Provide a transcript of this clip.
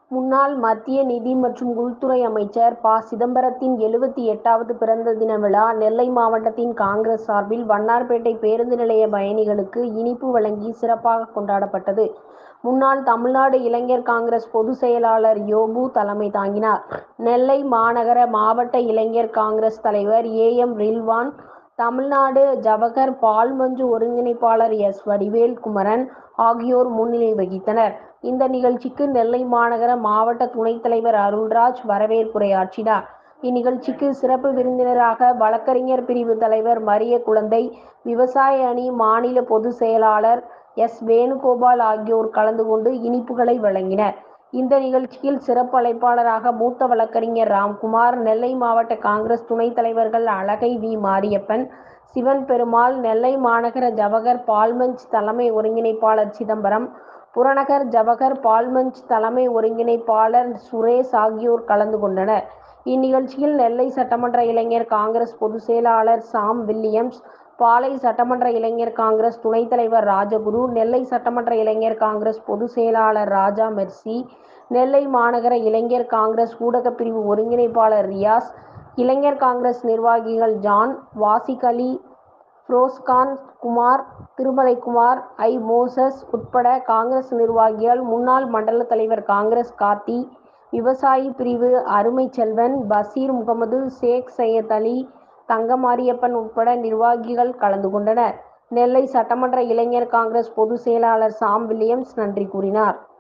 முன்னாள் மத்திய நிதி மற்றும் உள்துறை அமைச்சர் ப. சிதம்பரத்தின் எழுபத்து எட்டாவது பிறந்த தின விழா நெல்லை மாவட்டத்தின் காங்கிரஸ் சார்பில் வண்ணார்பேட்டை பேருந்து நிலைய பயணிகளுக்கு இனிப்பு வழங்கி சிறப்பாக கொண்டாடப்பட்டது. முன்னாள் தமிழ்நாடு இளைஞர் காங்கிரஸ் பொதுச் செயலாளர் யோபு தலைமை தாங்கினார். நெல்லை மாநகர மாவட்ட இளைஞர் காங்கிரஸ் தலைவர் ஏ. எம். ரில்வான், தமிழ்நாடு ஜவகர் பால்மஞ்சு ஒருங்கிணைப்பாளர் எஸ். வடிவேல் குமரன் ஆகியோர் முன்னிலை வகித்தனர். இந்த நிகழ்ச்சிக்கு நெல்லை மாநகர மாவட்ட துணைத் தலைவர் அருள்ராஜ் வரவேற்புரையாற்றினார். இந்நிகழ்ச்சிக்கு சிறப்பு விருந்தினராக வழக்கறிஞர் பிரிவு தலைவர் மரியகுழந்தை, விவசாய அணி மாநில பொதுச் செயலாளர் எஸ். வேணுகோபால் ஆகியோர் கலந்து கொண்டு இனிப்புகளை வழங்கினர். இந்த நிகழ்ச்சியில் சிறப்பு அழைப்பாளராக மூத்த வழக்கறிஞர் ராம்குமார், நெல்லை மாவட்ட காங்கிரஸ் துணைத் தலைவர்கள் அழகை வி. மாரியப்பன், சிவன்பெருமாள், நெல்லை மாநகர ஜவகர் பால்மஞ்ச் தலைமை ஒருங்கிணைப்பாளர் சிதம்பரம், புறநகர் ஜவகர் பால்மஞ்ச் தலைமை ஒருங்கிணைப்பாளர் சுரேஷ் ஆகியோர் கலந்து கொண்டனர். இந்நிகழ்ச்சியில் நெல்லை சட்டமன்ற இளைஞர் காங்கிரஸ் பொதுச் செயலாளர் சாம் வில்லியம்ஸ், பாளை. சட்டமன்ற இளைஞர் காங்கிரஸ் துணைத் தலைவர் ராஜகுரு, நெல்லை சட்டமன்ற இளைஞர் காங்கிரஸ் பொதுச் செயலாளர் ராஜா மெர்சி, நெல்லை மாநகர இளைஞர் காங்கிரஸ் ஊடகப் பிரிவு ஒருங்கிணைப்பாளர் ரியாஸ், இளைஞர் காங்கிரஸ் நிர்வாகிகள் John, Wasik Ali, Feroz Khan, Kumar, Thirumalaikumar, I. Moses உட்பட காங்கிரஸ் நிர்வாகிகள், முன்னாள் மண்டல தலைவர் காங்கிரஸ் கார்த்தி, விவசாயி பிரிவு அருமைச்செல்வன், பஷீர் முகமது, சேக் சையத் அலி, தங்கமாரியப்பன் உட்பட நிர்வாகிகள் கலந்து கொண்டனர். நெல்லை சட்டமன்ற இளைஞர் காங்கிரஸ் பொதுச் செயலாளர் சாம் வில்லியம்ஸ் நன்றி கூறினார்.